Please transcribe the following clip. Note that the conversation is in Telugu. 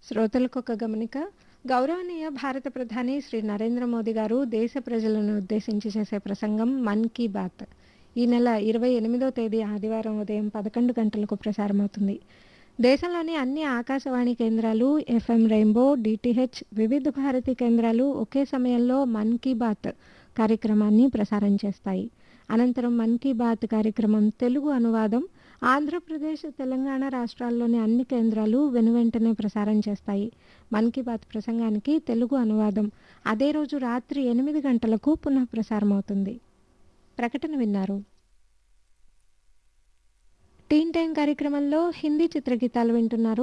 శ్రోతలకు ఒక గమనిక గౌరవనీయ భారత ప్రధాని శ్రీ నరేంద్ర మోదీ గారు దేశ ప్రజలను ఉద్దేశించి చేసే ప్రసంగం మన్ కీ బాత్ ఈ నెల ఇరవై ఎనిమిదో తేదీ ఆదివారం ఉదయం పదకొండు గంటలకు ప్రసారమవుతుంది దేశంలోని అన్ని ఆకాశవాణి కేంద్రాలు ఎఫ్ఎం రెయిన్బో డిటిహెచ్ వివిధ భారతి కేంద్రాలు ఒకే సమయంలో మన్ కీ బాత్ కార్యక్రమాన్ని ప్రసారం చేస్తాయి అనంతరం మన్ కీ బాత్ కార్యక్రమం తెలుగు అనువాదం ఆంధ్రప్రదేశ్ తెలంగాణ రాష్ట్రాల్లోని అన్ని కేంద్రాలు వెనువెంటనే ప్రసారం చేస్తాయి మన్ కీ బాత్ ప్రసంగానికి తెలుగు అనువాదం అదే రోజు రాత్రి ఎనిమిది గంటలకు పునః ప్రసారం అవుతుంది ప్రకటన విన్నారు టీన్ టైం కార్యక్రమంలో హిందీ చిత్రగీతాలు వింటున్నారు